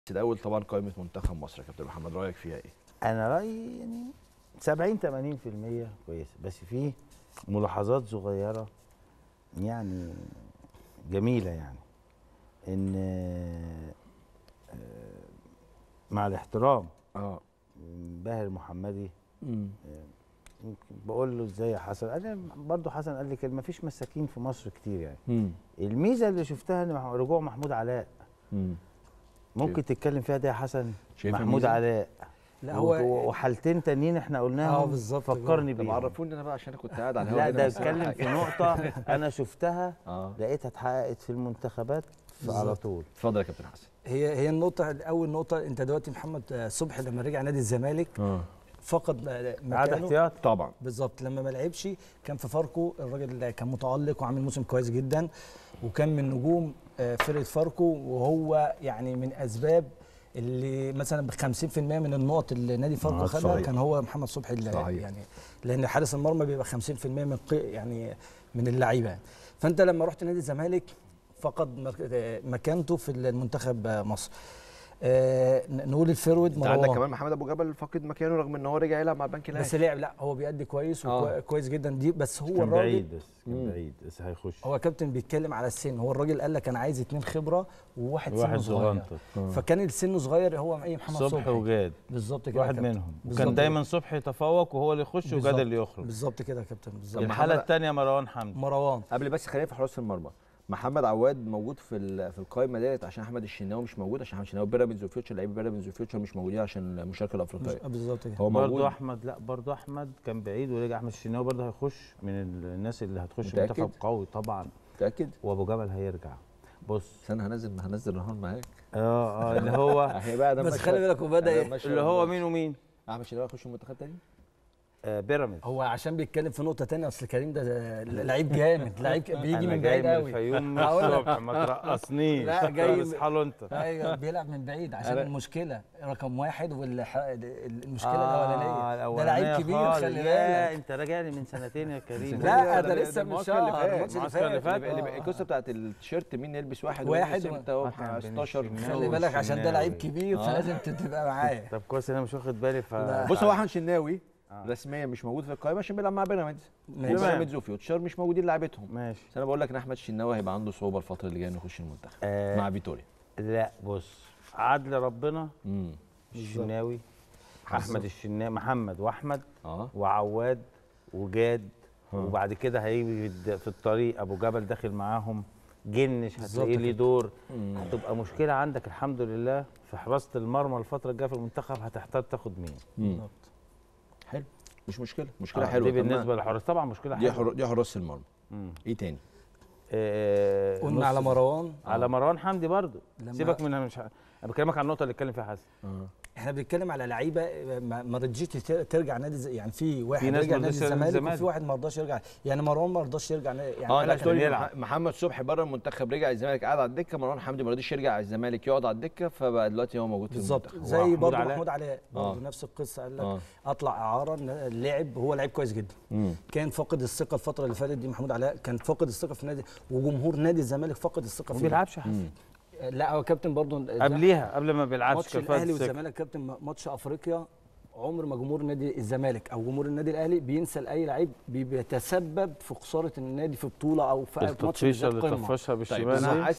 الاول طبعا قائمه منتخب مصر يا كابتن محمد رايك فيها ايه؟ انا رايي يعني 70 80% كويسه بس في ملاحظات صغيره يعني جميله يعني ان آه، مع الاحترام اه باهر محمدي يمكن بقول له ازاي يا حسن انا برضو حسن قال لي كلمه مفيش مساكين في مصر كتير يعني امم الميزه اللي شفتها ان مح- رجوع محمود علاء امم ممكن تتكلم فيها دي يا حسن شايفها محمود ميزة؟ علاء لا و- هو وحالتين تانيين احنا قلناهم اه بالظبط كده. فكرني طب بيهم عرفوني انا بقى عشان انا كنت قاعد على الهوا لا هنا ده مش سامع اتكلم حاجة. في نقطة أنا شفتها اه لقيتها اتحققت في المنتخبات على بالظبط. طول اتفضل يا كابتن حسن هي هي النقطة أول نقطة أنت دلوقتي محمد صبحي لما رجع نادي الزمالك اه فقد عاد مكانه احتياط طبعا بالظبط لما ما لعبش كان في فاركو الراجل كان متألق وعامل موسم كويس جدا وكان من نجوم آه، فرقة فاركو وهو يعني من أسباب اللي مثلا ب 50% من النقط اللي نادي فاركو آه، خدها صحيح. كان هو محمد صبحي اللي صحيح. يعني لان حارس المرمى بيبقى 50% من قي- يعني من اللعيبه فانت لما رحت نادي الزمالك فقد مك- آه، مكانته في المنتخب آه، مصر آه، ن- نقول الفيرود انت عندك مروان كمان محمد ابو جبل فاقد مكانه رغم ان هو رجع يلعب مع البنك الاهلي بس لعب لا هو بيأدي كويس آه. وكويس جدا دي بس هو كان الراجل بعيد بس كان مم. بعيد بس هيخش هو كابتن بيتكلم على السن هو الراجل قال لك انا عايز اتنين خبره وواحد سنه واحد صغير صغير فكان السن صغير هو ايه محمد صبحي صبحي وجاد بالظبط كده يا واحد كابتن. منهم بالظبط وكان كده. دايما صبحي يتفوق وهو اللي يخش وجاد بالظبط. اللي يخرج بالظبط كده يا كابتن بالظبط الحالة محمد- الثانية مروان حمدي مروان قبل بس خلينا في حراس المرمى محمد عواد موجود في ال- في القائمه ديت عشان احمد الشناوي مش موجود عشان احمد الشناوي بيراميدز وفيوتشر لعيبه بيراميدز وفيوتشر مش موجودين عشان المشاركه الافريقيه بالظبط كده هو موجود برضه احمد لا برضه احمد كان بعيد ورجع احمد الشناوي برضه هيخش من الناس اللي هتخش متأكد؟ منتخب قوي طبعا متاكد وابو جبل هيرجع بص بس انا هنزل هنزل رهان معاك اه اه اللي هو اهي بقى ده بس مشهد. خلي بالك وبدا ده ايه مشهد اللي هو دلوقتي. مين ومين احمد الشناوي هيخش المنتخب تاني آه بيراميدز هو عشان بيتكلم في نقطه تانية اصل كريم ده لعيب جامد لعيب بيجي أنا من جاي بعيد من قوي الفيوم من هقول لك. الصبح ما ترقصنيش لا، جاي من- اصحى له انت ايوه بيلعب من بعيد عشان أنا- المشكله رقم واحد والمشكله آه، الاولانيه ده الأولانية لعيب كبير خالص. خلي يا بالك انت راجع لي من سنتين يا كريم لا، ده- ده ده- لسه ده من المعسكر اللي شهر، فات. الماتش اللي المعسكر اللي فات. فات اللي آه. بقى- القصه بتاعت التيشيرت مين يلبس واحد واحد ويلبس و- امتى هو آه، كان بين 16 الشمال خلي بالك عشان ده لعيب والشناوي. كبير آه. فلازم تبقى معاه طب كويس ان انا مش واخد بالي ف لا. بص هو احمد شناوي آه. رسميا مش موجود في القائمه عشان بيلعب مع بيراميدز ماشي. بيراميدز وفيوتشر مش موجودين لعيبتهم ماشي بس انا بقول لك ان احمد الشناوي هيبقى عنده صعوبه الفتره اللي جايه انه يخش المنتخب آه مع فيتوريا لا بص عدل ربنا امم الشناوي حظ. احمد الشناوي محمد واحمد اه وعواد وجاد ها. وبعد كده هيجي في- في الطريق ابو جبل داخل معاهم جنش بالظبط هتلاقيه ليه كده. دور مم. هتبقى مشكله عندك الحمد لله في حراسه المرمى الفتره الجايه في المنتخب هتحتاج تاخد مين مم. بالظبط. حلو مش مشكله مشكله آه، حلوه دي طب ما- بالنسبه للحراس طبعا مشكله دي حلوه حر... دي حراس المرمى مم. ايه تاني آه، قلنا نص- على مروان على مروان حمدي برضو لما- سيبك منها مش ه- انا بكلمك عن النقطه اللي اتكلم فيها حسن اه احنا بنتكلم على لعيبه ما ما رضيتش ت- ترجع نادي الز- يعني في واحد ناس رجع ما نادي رضيتش يرجع الزمالك الزمالك. وفي واحد ما رضاش يرجع يعني مروان ما رضاش يرجع نا- يعني اه قال لا لك تقول لي يلعب. مح- محمد صبحي بره المنتخب رجع الزمالك قاعد على الدكه مروان حمدي ما رضيش يرجع الزمالك يقعد على الدكه فبقى دلوقتي هو موجود في بالظبط المنتخب زي ومحمود برضه علاء. محمود علاء برضه آه. نفس القصه قال لك اه اطلع اعاره ن- لعب هو لعيب كويس جدا مم. كان فاقد الثقه الفتره اللي فاتت دي محمود علاء كان فاقد الثقه في النادي وجمهور نادي الزمالك فقد الثقه ما فيه بيلعبش حسن مم. لا هو كابتن برضه قبليها قبل ما بيلعبش ماتش كان فاضي الاهلي السكة. والزمالك كابتن ماتش افريقيا عمر ما جمهور نادي الزمالك او جمهور النادي الاهلي بينسى لاي لعيب بي- بيتسبب في خساره النادي في بطوله او في في ماتش التطفيشه بالذات اللي قمه طفشها طيب بالشمال انا دي عايز